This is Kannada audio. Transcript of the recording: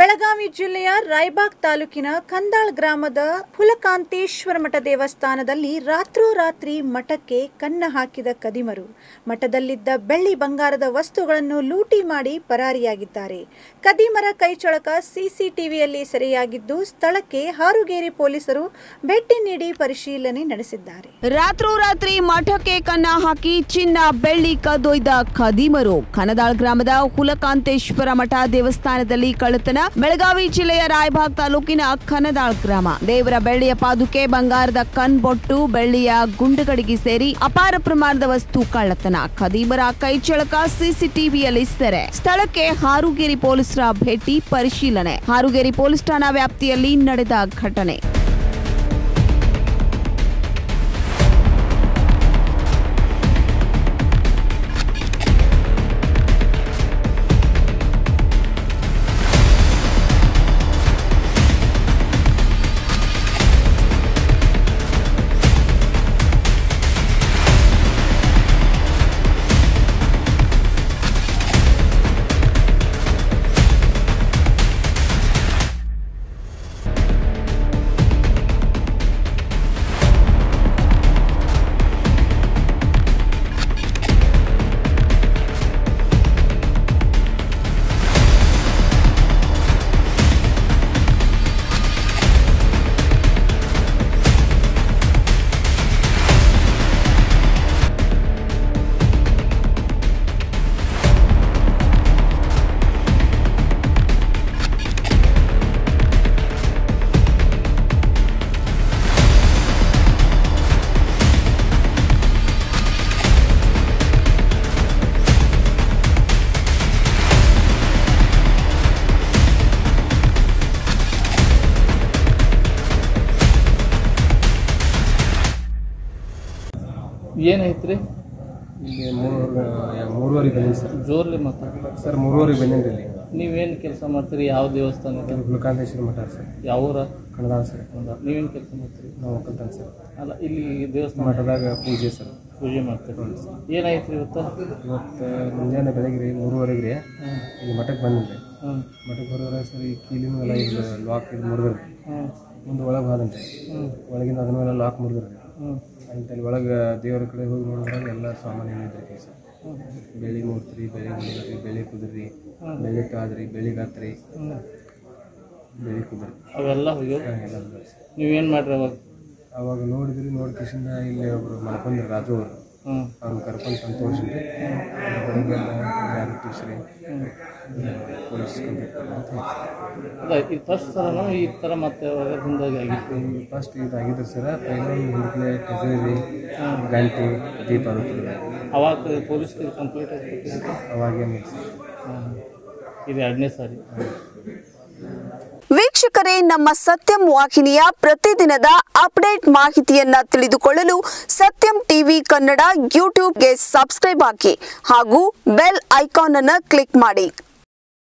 ಬೆಳಗಾವಿ ಜಿಲ್ಲೆಯ ರಾಯಬಾಗ್ ತಾಲೂಕಿನ ಕಂದಾಳ್ ಗ್ರಾಮದ ಹುಲಕಾಂತೇಶ್ವರ ಮಠ ದೇವಸ್ಥಾನದಲ್ಲಿ ರಾತ್ರೋರಾತ್ರಿ ಮಠಕ್ಕೆ ಕನ್ನ ಹಾಕಿದ ಕದಿಮರು ಮಠದಲ್ಲಿದ್ದ ಬೆಳ್ಳಿ ಬಂಗಾರದ ವಸ್ತುಗಳನ್ನು ಲೂಟಿ ಮಾಡಿ ಪರಾರಿಯಾಗಿದ್ದಾರೆ ಕದಿಮರ ಕೈಚಳಕ ಸಿಸಿಟಿವಿಯಲ್ಲಿ ಸೆರೆಯಾಗಿದ್ದು ಸ್ಥಳಕ್ಕೆ ಹಾರುಗೇರಿ ಪೊಲೀಸರು ಭೇಟಿ ನೀಡಿ ಪರಿಶೀಲನೆ ನಡೆಸಿದ್ದಾರೆ ರಾತ್ರೋರಾತ್ರಿ ಮಠಕ್ಕೆ ಕನ್ನ ಹಾಕಿ ಚಿನ್ನ ಬೆಳ್ಳಿ ಕದ್ದೊಯ್ದ ಖದೀಮರು ಕನದಾಳ್ ಗ್ರಾಮದ ಹುಲಕಾಂತೇಶ್ವರ ಮಠ ದೇವಸ್ಥಾನದಲ್ಲಿ ಕಳ್ಳತನ ಬೆಳಗಾವಿ ಜಿಲ್ಲೆಯ ರಾಯಭಾಗ್ ತಾಲೂಕಿನ ಕನದಾಳ್ ಗ್ರಾಮ ದೇವರ ಬೆಳ್ಳಿಯ ಪಾದುಕೆ ಬಂಗಾರದ ಕಣ್ಬೊಟ್ಟು ಬೆಳ್ಳಿಯ ಗುಂಡುಗಡಿಗೆ ಸೇರಿ ಅಪಾರ ಪ್ರಮಾಣದ ವಸ್ತು ಕಳ್ಳತನ ಖದೀಮರ ಕೈಚಳಕ ಸಿಸಿಟಿವಿಯಲ್ಲಿ ಸೆರೆ ಸ್ಥಳಕ್ಕೆ ಹಾರುಗೇರಿ ಪೊಲೀಸರ ಭೇಟಿ ಪರಿಶೀಲನೆ ಹಾರುಗೇರಿ ಪೊಲೀಸ್ ಠಾಣಾ ವ್ಯಾಪ್ತಿಯಲ್ಲಿ ನಡೆದ ಘಟನೆ ಏನೈತ್ರಿ ಇಲ್ಲಿ ಮೂರುವರೆ ಮೂರುವರೆಗೆ ಬಂದೀನಿ ಸರ್ ಜೋರ್ಲಿ ಮಾತಾಡಿ ಸರ್ ಮೂರುವರೆಗೆ ಬಂದೀನಿ ಇಲ್ಲಿ ನೀವೇನು ಕೆಲಸ ಮಾಡ್ತೀರಿ ಯಾವ ದೇವಸ್ಥಾನ ಇದೆ ಹುಲಕಾಂತೇಶ್ವರ ಮಠ ಸರ್ ಯಾವ ಊರ ಕನ್ನಡ ಸರ್ ಹೌದಾ ನೀವೇನು ಕೆಲಸ ಮಾಡ್ತೀರಿ ನಾವು ಒಕ್ಕಲ್ತಾನೆ ಸರ್ ಅಲ್ಲ ಇಲ್ಲಿ ದೇವಸ್ಥಾನ ಮಠದಾಗ ಪೂಜೆ ಸರ್ ಪೂಜೆ ಮಾಡ್ತೀರಿ ಏನಾಯ್ತು ಇವತ್ತು ಇವತ್ತು ಮುಂಜಾನೆ ಬೆಳಗ್ಗೆ ರೀ ಮೂರುವರೆಗೆ ರೀ ಇಲ್ಲಿ ಮಠಕ್ಕೆ ಬಂದಿದ್ದೆ ಹ್ಞೂ ಮಠಕ್ಕೆ ಬರೋದ್ರೆ ಸರ್ ಈ ಕೀಲಿನೂ ಎಲ್ಲ ಇದು ಲಾಕ್ ಇದು ಮುರಿದ್ರಿ ಹ್ಞೂ ಮುಂದೆ ಒಳಗೆ ಹೋದಂತೆ ಹ್ಞೂ ಒಳಗಿಂದ ಅದನ್ನೆಲ್ಲ ಲಾಕ್ ಮುರಿದ್ರಿ ಹ್ಞೂ ಅಂತ ಅಲ್ಲಿ ಒಳಗೆ ದೇವರ ಕಡೆ ಹೋಗಿ ನೋಡಿದಾಗ ಎಲ್ಲ ಸಾಮಾನು ಏನಿದ್ರಿ ಸರ್ ಬೆಳಿ ಮೂರ್ತಿ ಬೆಳಿ ಮುದ್ರಿ ಬೆಳಿ ಕುದುರಿ ಬೆಳಿ ಕಾದ್ರಿ ಬೆಳಿ ಗಾತ್ರಿ ಹ್ಞೂ ಬೆಳಿ ಕುದುರಿ ಅವೆಲ್ಲ ಹೋಗ್ಯವ ಎಲ್ಲ ಬಂದ್ರಿ ಸರ್ ನೀವೇನು ಮಾಡ್ರಿ ಅವಾಗ ಅವಾಗ ನೋಡಿದ್ರಿ ನೋಡಿ ಕಿಶಿಂದ ಇಲ್ಲಿ ಒಬ್ರು ಮಲ್ಕೊಂಡ್ರಿ ರಾಜು ಅವರು ಹ್ಞೂ ಅವ್ರನ್ನ ಕರ್ಕೊಂಡು ತಂದು ತೋರಿಸಿದ್ರಿ ಬೆಳಗ್ಗೆಲ್ಲ ಯಾರು ಟೀಚ್ರಿ ಪೊಲೀಸ್ ಕಂಪ್ಲೇಂಟ್ ಅಂತ ಅದ ಇದು ಫಸ್ಟ್ ಥರನೋ ಈ ಥರ ಮತ್ತೆ ಯಾವಾಗದಿಂದ ಆಗಿತ್ತು ಫಸ್ಟ್ ಇದಾಗಿದ್ರು ಸರ್ ಪೈಲ ಹುಡುಕ್ಲೆ ಟೆಸರಿ ಗಂಟೆ ದೀಪ ಅದು ಅವಾಗ ಪೊಲೀಸ್ಗೆ ಕಂಪ್ಲೀಟ್ ಆಗಿ ಅವಾಗೇನು ಇದು ಎರಡನೇ ಸಾರಿ ವೀಕ್ಷಕರೇ ನಮ್ಮ ಸತ್ಯಂ ವಾಹಿನಿಯ ಪ್ರತಿದಿನದ ಅಪ್ಡೇಟ್ ಮಾಹಿತಿಯನ್ನ ತಿಳಿದುಕೊಳ್ಳಲು ಸತ್ಯಂ ಟಿವಿ ಕನ್ನಡ ಯೂಟ್ಯೂಬ್ಗೆ ಸಬ್ಸ್ಕ್ರೈಬ್ ಹಾಕಿ ಹಾಗೂ ಬೆಲ್ ಐಕಾನ್ ಅನ್ನು ಕ್ಲಿಕ್ ಮಾಡಿ